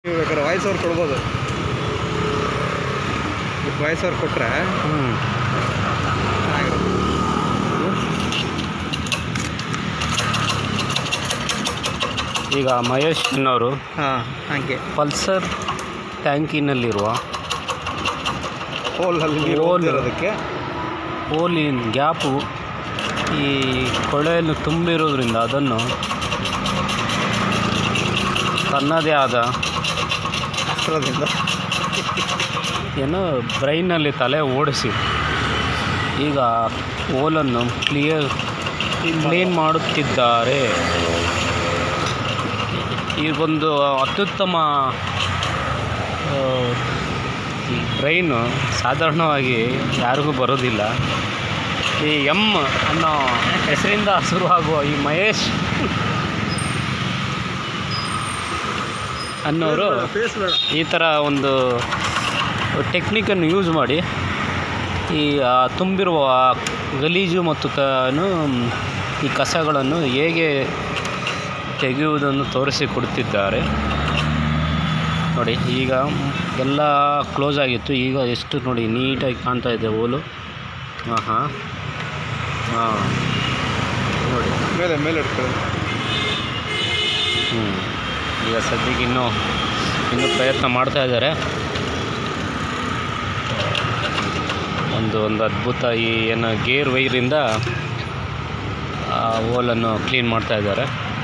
ಬೇಕಾದ್ರೆ ವಾಯ್ಸ್ ಅವ್ರು ಕೊಡ್ಬೋದು ವಾಯ್ಸ್ ಅವ್ರು ಕೊಟ್ಟರೆ ಹ್ಞೂ ಚೆನ್ನಾಗಿರುತ್ತೆ ಈಗ ಮಹೇಶ್ ಅನ್ನೋರು ಹಾಂ ಹಾಗೆ ಪಲ್ಸರ್ ಟ್ಯಾಂಕಿನಲ್ಲಿರುವ ಹೋಲಲ್ಲಿ ನೀರು Hole. ಹೋಗ್ತಿರೋದಕ್ಕೆ ಹೋಲಿನ ಗ್ಯಾಪು ಈ ಕೊಳೆಯನ್ನು ತುಂಬಿರೋದ್ರಿಂದ ಅದನ್ನು ತನ್ನದೇ ಆದ ಅಸ್ತ್ರದಿಂದ ಏನು ಬ್ರೈನಲ್ಲಿ ತಲೆ ಓಡಿಸಿ ಈಗ ಓಲನ್ನು ಕ್ಲಿಯರ್ ಕ್ಲೀನ್ ಮಾಡುತ್ತಿದ್ದಾರೆ ಈಗೊಂದು ಅತ್ಯುತ್ತಮ ಆ, ಈ ಬ್ರೈನು ಸಾಧಾರಣವಾಗಿ ಯಾರಿಗೂ ಬರೋದಿಲ್ಲ ಈ ಎಮ್ ಅನ್ನೋ ಹೆಸರಿಂದ ಶುರುವಾಗುವ ಈ ಮಹೇಶ್ ಅನ್ನೋರು ಫೇಸ್ ಬೇಡ ಈ ಥರ ಒಂದು ಟೆಕ್ನಿಕನ್ನು ಯೂಸ್ ಮಾಡಿ ಈ ಆ, ತುಂಬಿರುವ ಗಲೀಜು ಮತ್ತು ಕನು ಈ ಕಸಗಳನ್ನು ಹೇಗೆ ತೆಗೆಯುವುದನ್ನು ತೋರಿಸಿಕೊಡುತ್ತಿದ್ದಾರೆ ನೋಡಿ ಈಗ ಎಲ್ಲ ಕ್ಲೋಸ್ ಆಗಿತ್ತು ಈಗ ಎಷ್ಟು ನೋಡಿ ನೀಟಾಗಿ ಕಾಣ್ತಾ ಇದೆ ಓಲು ಹಾಂ ಹಾಂ ಹಾಂ ನೋಡಿ ಮೇಲೆ ಮೇಲೆ ಇಡ್ಕೊಳ್ಳಿ ಹ್ಞೂ ಈಗ ಸದ್ಯಕ್ಕೆ ಇನ್ನೂ ಇನ್ನೂ ಪ್ರಯತ್ನ ಮಾಡ್ತಾ ಇದ್ದಾರೆ ಒಂದು ಒಂದು ಅದ್ಭುತ ಈ ಏನು ಗೇರ್ ವೈರಿಂದ ಆ ಓಲನ್ನು ಕ್ಲೀನ್ ಮಾಡ್ತಾ ಇದ್ದಾರೆ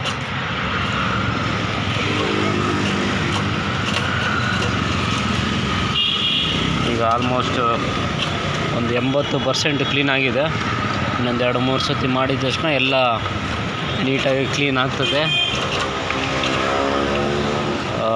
ಈಗ ಆಲ್ಮೋಸ್ಟ್ ಒಂದು ಎಂಬತ್ತು ಪರ್ಸೆಂಟ್ ಕ್ಲೀನ್ ಆಗಿದೆ ಇನ್ನೊಂದು ಎರಡು ಮೂರು ಸತಿ ಮಾಡಿದ ತಕ್ಷಣ ಎಲ್ಲ ನೀಟಾಗಿ ಕ್ಲೀನ್ ಆಗ್ತದೆ ಆ,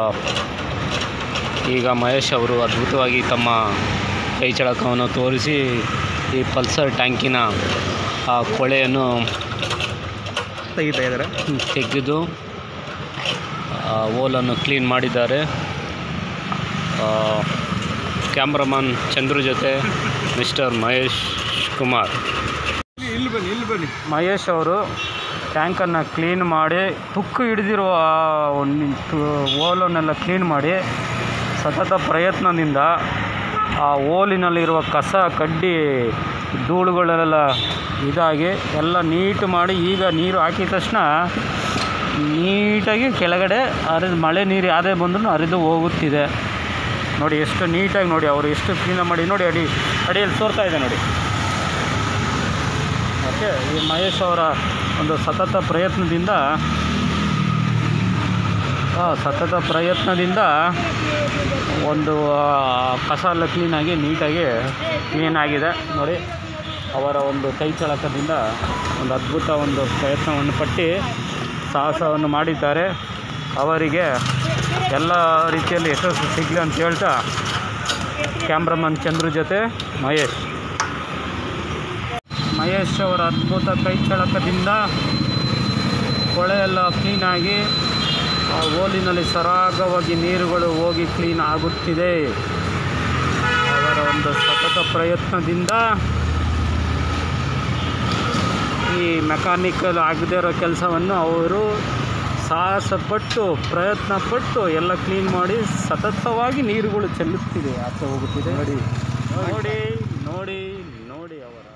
ಈಗ ಮಹೇಶ್ ಅವರು ಅದ್ಭುತವಾಗಿ ತಮ್ಮ ಕೈ ಚಳಕವನ್ನು ತೋರಿಸಿ ಈ ಪಲ್ಸರ್ ಟ್ಯಾಂಕಿನ ಆ ಕೊಳೆಯನ್ನು ತೆಗಿತಾ ಇದ್ದಾರೆ ತೆಗೆದು ಆ ಓಲನ್ನು ಕ್ಲೀನ್ ಮಾಡಿದ್ದಾರೆ ಆ, ಕ್ಯಾಮ್ರಾಮನ್ ಚಂದ್ರು ಜೊತೆ ಮಿಸ್ಟರ್ ಮಹೇಶ್ ಕುಮಾರ್ ಇಲ್ಲಿ ಬನ್ನಿ ಇಲ್ಲಿ ಬನ್ನಿ ಮಹೇಶ್ ಅವರು ಟ್ಯಾಂಕನ್ನು ಕ್ಲೀನ್ ಮಾಡಿ ತುಕ್ಕು ಹಿಡಿದಿರುವ ಓಲನ್ನೆಲ್ಲ ಕ್ಲೀನ್ ಮಾಡಿ ಸತತ ಪ್ರಯತ್ನದಿಂದ ಆ ಓಲಿನಲ್ಲಿರುವ ಕಸ ಕಡ್ಡಿ ಧೂಳುಗಳೆಲ್ಲ ಇದಾಗಿ ಎಲ್ಲ ನೀಟ್ ಮಾಡಿ ಈಗ ನೀರು ಹಾಕಿದ ತಕ್ಷಣ ನೀಟಾಗಿ ಕೆಳಗಡೆ ಹರಿದು ಮಳೆ ನೀರು ಯಾವುದೇ ಬಂದರೂ ಹರಿದು ಹೋಗುತ್ತಿದೆ ನೋಡಿ ಎಷ್ಟು ನೀಟಾಗಿ ನೋಡಿ ಅವರು ಎಷ್ಟು ಕ್ಲೀನ್ ಮಾಡಿ ನೋಡಿ ಅಡಿ ಅಡಿಯಲ್ಲಿ ತೋರ್ತಾ ಇದೆ ನೋಡಿ ಓಕೆ ಈ ಮಹೇಶ್ ಅವರ ಒಂದು ಸತತ ಪ್ರಯತ್ನದಿಂದ ಆ, ಸತತ ಪ್ರಯತ್ನದಿಂದ ಒಂದು ಆ, ಕಸ ಎಲ್ಲ ಕ್ಲೀನಾಗಿ ನೀಟಾಗಿ ಕ್ಲೀನ್ ಆಗಿದೆ ನೋಡಿ ಅವರ ಒಂದು ಕೈ ಚಳಕದಿಂದ ಒಂದು ಅದ್ಭುತ ಒಂದು ಪ್ರಯತ್ನವನ್ನು ಪಟ್ಟು ಸಾಹಸವನ್ನು ಮಾಡಿದ್ದಾರೆ ಅವರಿಗೆ ಎಲ್ಲ ರೀತಿಯಲ್ಲಿ ಯಶಸ್ಸು ಸಿಗಲಿ ಅಂತ ಹೇಳ್ತಾ ಕ್ಯಾಮ್ರಾಮನ್ ಚಂದ್ರು ಜೊತೆ ಮಹೇಶ್ ಮಹೇಶ್ ಅವರ ಅದ್ಭುತ ಕೈ ಚಳಕದಿಂದ ಕೊಳೆ ಎಲ್ಲ ಕ್ಲೀನಾಗಿ ಆ ಓಲಿನಲ್ಲಿ ಸರಾಗವಾಗಿ ನೀರುಗಳು ಹೋಗಿ ಕ್ಲೀನ್ ಆಗುತ್ತಿದೆ ಅವರ ಒಂದು ಸತತ ಪ್ರಯತ್ನದಿಂದ ಈ ಮೆಕ್ಯಾನಿಕಲ್ ಆಗದೇ ಇರೋ ಕೆಲಸವನ್ನು ಅವರು ಸಾಹಸಪಟ್ಟು ಪ್ರಯತ್ನಪಟ್ಟು ಎಲ್ಲ ಕ್ಲೀನ್ ಮಾಡಿ ಸತತವಾಗಿ ನೀರುಗಳು ಚೆಲ್ಲುತ್ತಿದೆ ಆಚೆ ಹೋಗುತ್ತಿದೆ ನೋಡಿ ನೋಡಿ ನೋಡಿ ನೋಡಿ ಅವರ